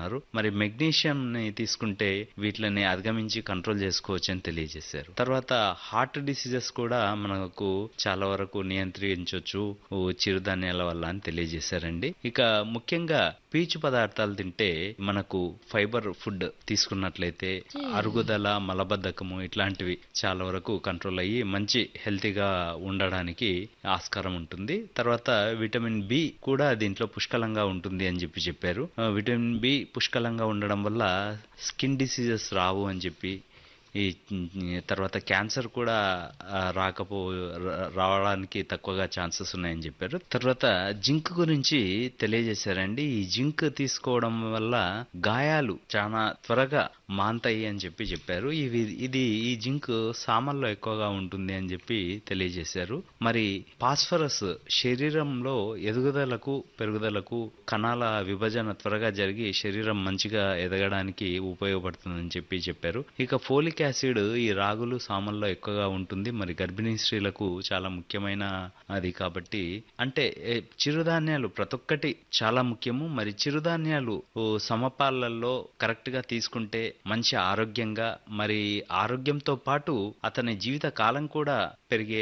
ఉన్నారు మరి మెగ్నీషియం ని తీసుకుంటే వీటిని అధిగమించి కంట్రోల్ చేసుకోవచ్చు అని తెలియజేశారు తర్వాత హార్ట్ డిసీజెస్ కూడా మనకు చాలా వరకు నియంత్రించవచ్చు చిరుధాన్యాల వల్ల అని తెలియజేశారండి ఇక ముఖ్యంగా పీచు పదార్థాలు తింటే మనకు ఫైబర్ ఫుడ్ తీసుకున్నట్లయితే అరుగుదల మలబద్ధకము ఇట్లాంటివి చాలా వరకు కంట్రోల్ అయ్యి మంచి హెల్తీగా ఉండడానికి ఆస్కారం ఉంటుంది తర్వాత విటమిన్ బి కూడా దీంట్లో పుష్కలంగా ఉంటుంది అని చెప్పి చెప్పారు ఆ, విటమిన్ బి పుష్కలంగా ఉండడం వల్ల స్కిన్ డిసీజెస్ రావు అని చెప్పి ఈ ఈ తర్వాత క్యాన్సర్ కూడా ఆ, రాకపో రా- రావడానికి తక్కువగా ఛాన్సెస్ ఉన్నాయని చెప్పారు తర్వాత జింక్ గురించి తెలియజేశారండి ఈ జింక్ తీసుకోవడం వల్ల గాయాలు చాలా త్వరగా మాంతాయి అని చెప్పి చెప్పారు ఇవి ఇది ఈ జింక్ సామల్లో ఎక్కువగా ఉంటుంది అని చెప్పి తెలియజేశారు మరి పాస్ఫరస్ శరీరంలో ఎదుగుదలకు పెరుగుదలకు కణాల విభజన త్వరగా జరిగి శరీరం మంచిగా ఎదగడానికి ఉపయోగపడుతుందని చెప్పి చెప్పారు ఇక ఫోలిక్ యాసిడ్ ఈ రాగులు సామల్లో ఎక్కువగా ఉంటుంది మరి గర్భిణీ స్త్రీలకు చాలా ముఖ్యమైన అది కాబట్టి అంటే ఏ, చిరుధాన్యాలు ప్రతి ఒక్కటి చాలా ముఖ్యము మరి చిరుధాన్యాలు ఓ, సమపాలల్లో కరెక్ట్ గా తీసుకుంటే మంచి ఆరోగ్యంగా మరి ఆరోగ్యంతో పాటు అతని జీవిత కాలం కూడా పెరిగే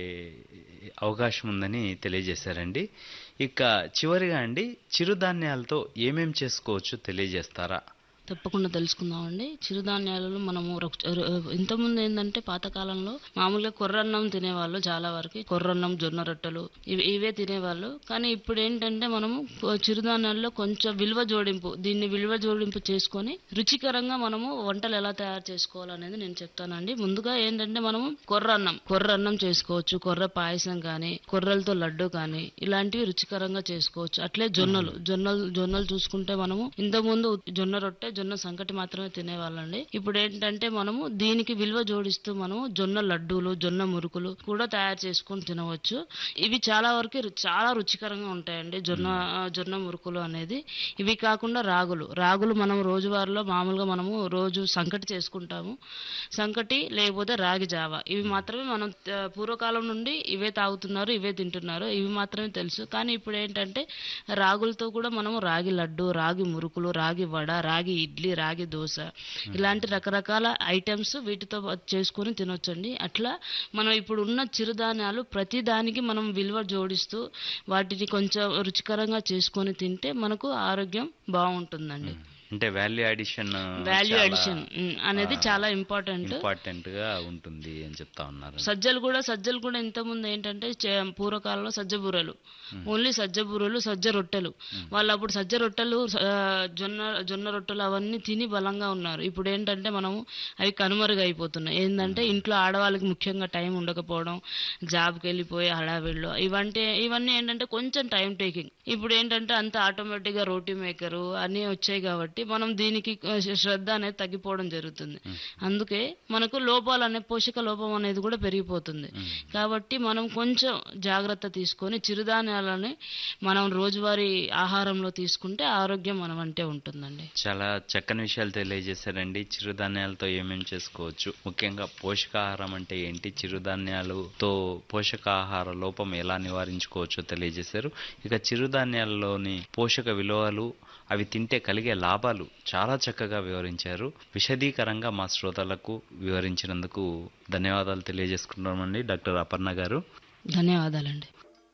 అవకాశం ఉందని తెలియజేశారండి ఇక చివరిగా అండి చిరుధాన్యాలతో ఏమేం చేసుకోవచ్చు తెలియజేస్తారా తప్పకుండా తెలుసుకుందామండి చిరుధాన్యాలలో మనము రొక్- ర- ఇంతకుముందు ఏంటంటే పాతకాలంలో మామూలుగా కొర్రన్నం తినేవాళ్ళు చాలా వరకు కొర్రన్నం జొన్న రొట్టెలు ఇవి ఇవే తినేవాళ్ళు కానీ ఇప్పుడు ఏంటంటే మనము కొ- చిరుధాన్యాల్లో కొంచెం విలువ జోడింపు దీన్ని విలువ జోడింపు చేసుకొని రుచికరంగా మనము వంటలు ఎలా తయారు చేసుకోవాలనేది నేను చెప్తానండి ముందుగా ఏంటంటే మనము కొర్రన్నం కొర్రన్నం చేసుకోవచ్చు కొర్ర పాయసం కానీ కొర్రలతో లడ్డు కానీ ఇలాంటివి రుచికరంగా చేసుకోవచ్చు అట్లే జొన్నలు జొన్నలు జొన్నలు చూసుకుంటే మనము ఇంతకుముందు జొన్న రొట్టె జొన్న సంకటి మాత్రమే తినేవాళ్ళండి ఇప్పుడు ఏంటంటే మనము దీనికి విలువ జోడిస్తూ మనము జొన్న లడ్డూలు జొన్న మురుకులు కూడా తయారు చేసుకొని తినవచ్చు ఇవి చాలా వరకు రు- చాలా రుచికరంగా ఉంటాయండి జొన్న ఆ, జొన్న మురుకులు అనేది ఇవి కాకుండా రాగులు రాగులు మనం రోజువారీలో మామూలుగా మనము రోజు సంకటి చేసుకుంటాము సంకటి లేకపోతే రాగి జావ ఇవి మాత్రమే మనం ఆ, పూర్వకాలం నుండి ఇవే తాగుతున్నారు ఇవే తింటున్నారు ఇవి మాత్రమే తెలుసు కానీ ఇప్పుడు ఏంటంటే రాగులతో కూడా మనము రాగి లడ్డు రాగి మురుకులు రాగి వడ రాగి ఇడ్లీ రాగి దోశ ఇలాంటి రకరకాల ఐటమ్స్ వీటితో చేసుకొని తినొచ్చండి అట్లా మనం ఇప్పుడు ఉన్న చిరుధాన్యాలు ప్రతి దానికి మనం విలువ జోడిస్తూ వాటిని కొంచెం రుచికరంగా చేసుకొని తింటే మనకు ఆరోగ్యం బాగుంటుందండి అంటే వాల్యూ అడిషన్ వాల్యూ అడిషన్ అనేది చాలా ఇంపార్టెంట్ ఇంపార్టెంట్ గా ఉంటుంది అని చెప్తా ఉన్నారు సజ్జలు కూడా సజ్జలు కూడా ఇంతకుముందు ఏంటంటే చే- పూర్వకాలంలో సజ్జ బూరెలు ఓన్లీ సజ్జ బూరెలు సజ్జ రొట్టెలు వాళ్ళు అప్పుడు సజ్జ రొట్టెలు ఆ, జొన్న జొన్న రొట్టెలు అవన్నీ తిని బలంగా ఉన్నారు ఇప్పుడు ఏంటంటే మనము అవి కనుమరుగైపోతున్నాయి ఏంటంటే ఇంట్లో ఆడవాళ్ళకి ముఖ్యంగా టైం ఉండకపోవడం జాబ్కి వెళ్ళిపోయే హడావిడిలో ఇవంటే ఇవన్నీ ఏంటంటే కొంచెం టైం టేకింగ్ ఇప్పుడు ఏంటంటే అంత ఆటోమేటిక్గా రోటీ మేకరు అన్నీ వచ్చాయి కాబట్టి మనం దీనికి ఆ, శ్రద్ధ అనేది తగ్గిపోవడం జరుగుతుంది అందుకే మనకు లోపాలు అనే పోషక లోపం అనేది కూడా పెరిగిపోతుంది కాబట్టి మనం కొంచెం జాగ్రత్త తీసుకొని చిరుధాన్యాలని మనం రోజువారీ ఆహారంలో తీసుకుంటే ఆరోగ్యం మనం అంటే ఉంటుందండి చాలా చక్కని విషయాలు తెలియజేశారండి చిరుధాన్యాలతో ఏమేం చేసుకోవచ్చు ముఖ్యంగా పోషకాహారం అంటే ఏంటి చిరుధాన్యాలతో పోషకాహార లోపం ఎలా నివారించుకోవచ్చో తెలియజేశారు ఇక చిరుధాన్యాలలోని పోషక విలువలు అవి తింటే కలిగే లాభాలు చాలా చక్కగా వివరించారు విశదీకరంగా మా శ్రోతలకు వివరించినందుకు ధన్యవాదాలు తెలియజేసుకుంటున్నామండి డాక్టర్ అపర్ణ గారు ధన్యవాదాలండి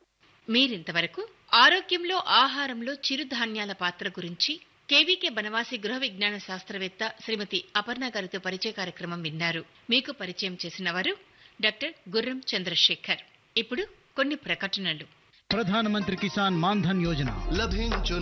మీరింతవరకు ఆరోగ్యంలో ఆహారంలో చిరుధాన్యాల పాత్ర గురించి కేవీకే బనవాసి గృహ విజ్ఞాన శాస్త్రవేత్త శ్రీమతి అపర్ణ గారితో పరిచయ కార్యక్రమం విన్నారు మీకు పరిచయం చేసిన వారు డాక్టర్ గుర్రం చంద్రశేఖర్ ఇప్పుడు కొన్ని ప్రకటనలు ప్రధానమంత్రి కిసాన్ మాన్ధన్ యోజన లభించు